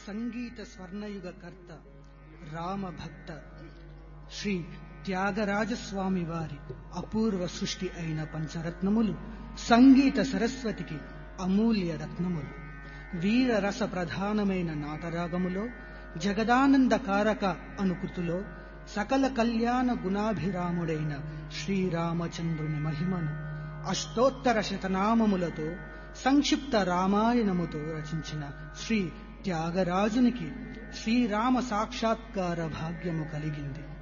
సంగీత స్వర్ణయుగ కర్త రామభక్త శ్రీ త్యాగరాజస్వామి వారి అపూర్వ సృష్టి అయిన పంచరత్నములు సంగీత సరస్వతికి అమూల్య రత్నములు వీర రస ప్రధానమైన నాటరాగములో జగదానందకారక అనుకృతిలో సకల కళ్యాణ గుణాభిరాముడైన శ్రీరామచంద్రుని మహిమను అష్టోత్తర శతనామములతో సంక్షిప్త రామాయణముతో రచించిన శ్రీ త్యాగరాజునికి శ్రీరామ సాక్షాత్కార భాగ్యము కలిగింది